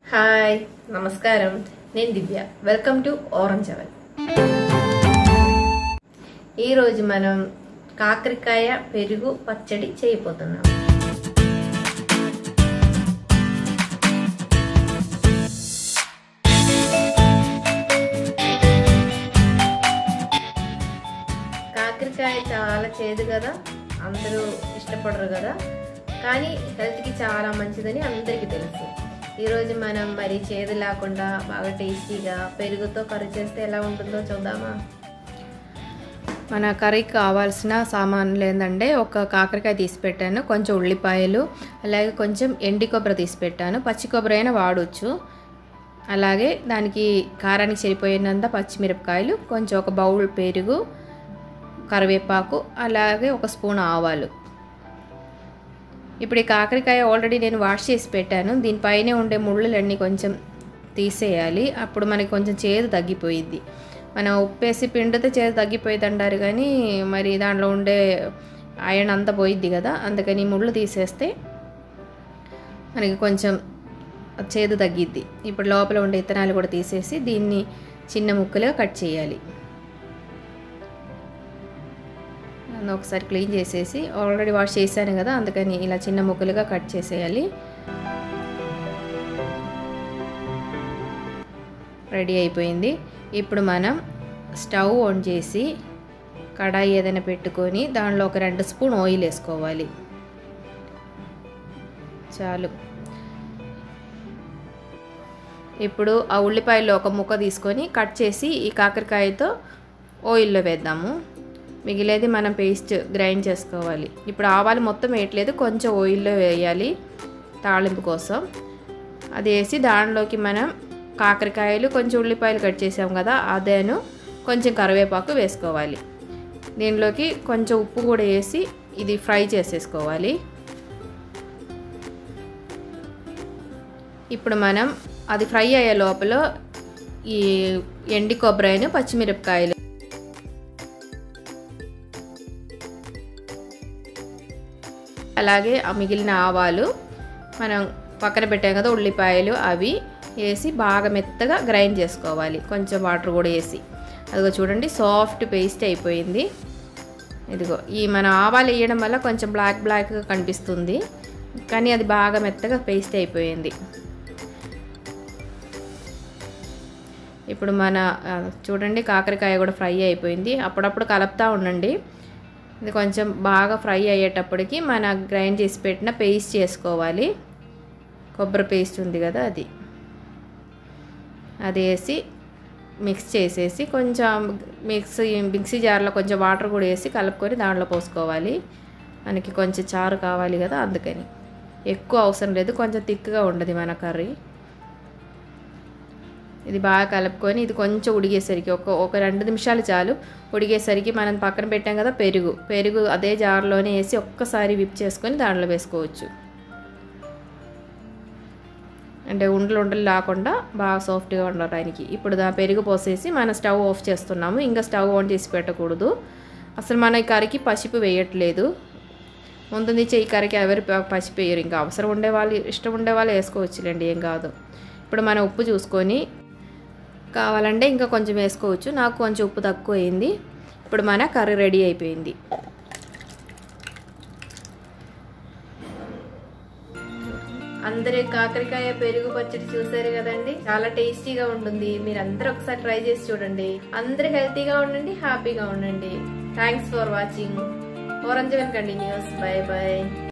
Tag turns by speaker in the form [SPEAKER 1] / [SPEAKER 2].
[SPEAKER 1] hi నమస్కారం నేను Divya welcome to orange అవెల్ ఈరోజు మనం కాకరకాయ పెరుగు పచ్చడి చేయబోతున్నాం కాకరకాయ చాలా చేదు కదా అందరూ ఇష్టపడరు కదా కానీ హెల్త్కి చాలా మంచిదని అందరికీ తెలుసు ఈరోజు మనం మరి చేదు లేకుండా బాగా టేస్టీగా పెరుగుతో కర్రీ చేస్తే ఎలా ఉంటుందో చూద్దామా మన కర్రీకి కావాల్సిన సామాన్లు ఏంటంటే ఒక కాకరకాయ తీసి పెట్టాను కొంచెం ఉల్లిపాయలు అలాగే కొంచెం ఎండి కొబ్బరి తీసి పెట్టాను పచ్చి కొబ్బరి అయినా వాడవచ్చు అలాగే దానికి కారానికి సరిపోయినంత పచ్చిమిరపకాయలు కొంచెం ఒక బౌల్ పెరుగు కరివేపాకు అలాగే ఒక స్పూన్ ఆవాలు ఇప్పుడు ఈ కాకరకాయ ఆల్రెడీ నేను వాష్ చేసి పెట్టాను దీనిపైనే ఉండే ముళ్ళలన్నీ కొంచెం తీసేయాలి అప్పుడు మనకి కొంచెం చేదు తగ్గిపోయిద్ది మనం ఉప్పేసి పిండితే చేదు తగ్గిపోయింది అంటారు కానీ మరి దాంట్లో ఉండే ఐరన్ అంతా పోయిద్ది కదా అందుకని ముళ్ళు తీసేస్తే మనకి కొంచెం చేదు తగ్గిద్ది ఇప్పుడు లోపల ఉండే ఇత్తనాలు కూడా తీసేసి దీన్ని చిన్న ముక్కలుగా కట్ చేయాలి నన్ను ఒకసారి క్లీన్ చేసేసి ఆల్రెడీ వాష్ చేశాను కదా అందుకని ఇలా చిన్న ముక్కలుగా కట్ చేసేయాలి రెడీ అయిపోయింది ఇప్పుడు మనం స్టవ్ ఆన్ చేసి కడాయి ఏదైనా పెట్టుకొని దానిలో ఒక రెండు స్పూన్ ఆయిల్ వేసుకోవాలి చాలు ఇప్పుడు ఆ ఉల్లిపాయలో ఒక ముక్క తీసుకొని కట్ చేసి ఈ కాకరకాయతో ఆయిల్లో వేద్దాము మిగిలేది మనం పేస్ట్ గ్రైండ్ చేసుకోవాలి ఇప్పుడు ఆవాలు మొత్తం వేయట్లేదు కొంచెం ఆయిల్లో వేయాలి తాళింపు కోసం అది వేసి దానిలోకి మనం కాకరకాయలు కొంచెం ఉల్లిపాయలు కట్ చేసాం కదా అదేను కొంచెం కరివేపాకు వేసుకోవాలి దీనిలోకి కొంచెం ఉప్పు కూడా వేసి ఇది ఫ్రై చేసేసుకోవాలి ఇప్పుడు మనం అది ఫ్రై అయ్యే లోపల ఈ ఎండి కొబ్బరి పచ్చిమిరపకాయలు అలాగే ఆ మిగిలిన ఆవాలు మనం పక్కన పెట్టాం కదా ఉల్లిపాయలు అవి వేసి బాగా మెత్తగా గ్రైండ్ చేసుకోవాలి కొంచెం వాటర్ కూడా వేసి అదిగో చూడండి సాఫ్ట్ పేస్ట్ అయిపోయింది ఇదిగో ఈ మన ఆవాలు వేయడం వల్ల కొంచెం బ్లాక్ బ్లాక్గా కనిపిస్తుంది కానీ అది బాగా మెత్తగా పేస్ట్ అయిపోయింది ఇప్పుడు మన చూడండి కాకరకాయ కూడా ఫ్రై అయిపోయింది అప్పుడప్పుడు కలుపుతూ ఉండండి ఇది కొంచెం బాగా ఫ్రై అయ్యేటప్పటికి మన గ్రైండ్ చేసి పెట్టిన పేస్ట్ చేసుకోవాలి కొబ్బరి పేస్ట్ ఉంది కదా అది అది వేసి మిక్స్ చేసేసి కొంచెం మిక్సీ మిక్సీ జార్లో కొంచెం వాటర్ కూడా వేసి కలుపుకొని దాంట్లో పోసుకోవాలి మనకి కొంచెం చారు కావాలి కదా అందుకని ఎక్కువ అవసరం లేదు కొంచెం థిక్గా ఉండదు మన కర్రీ ఇది బాగా కలుపుకొని ఇది కొంచెం ఉడిగేసరికి ఒక ఒక రెండు నిమిషాలు చాలు ఉడిగేసరికి మనం పక్కన పెట్టాం కదా పెరుగు పెరుగు అదే జార్లోనే వేసి ఒక్కసారి విప్ చేసుకొని దాంట్లో వేసుకోవచ్చు అంటే ఉండలు ఉండలు లేకుండా బాగా సాఫ్ట్గా ఉండడానికి ఇప్పుడు దా పెరుగు పోసేసి మనం స్టవ్ ఆఫ్ చేస్తున్నాము ఇంకా స్టవ్ ఆన్ చేసి పెట్టకూడదు అసలు మన ఈ కర్రీకి పసుపు వేయట్లేదు ముందు నుంచి ఈ కర్రీకి ఎవరు పసుపు వేయరు ఇంకా అవసరం ఉండే వాళ్ళు ఇష్టం ఉండే వాళ్ళు వేసుకోవచ్చులేండి ఏం కాదు ఇప్పుడు మనం ఉప్పు చూసుకొని కావాలంటే ఇంకా కొంచెం వేసుకోవచ్చు నాకు కొంచెం ఉప్పు తక్కువ అయింది ఇప్పుడు మన కర్రీ రెడీ అయిపోయింది అందరూ కాకరకాయ పెరుగు పచ్చడి చూసారు కదండి చాలా టేస్టీగా ఉంటుంది మీరు అందరూ ఒకసారి ట్రై చేసి చూడండి అందరూ హెల్తీగా ఉండండి హ్యాపీగా ఉండండి థ్యాంక్స్ ఫర్ వాచింగ్ ఓరంజన్ కంటిన్యూస్ బై బై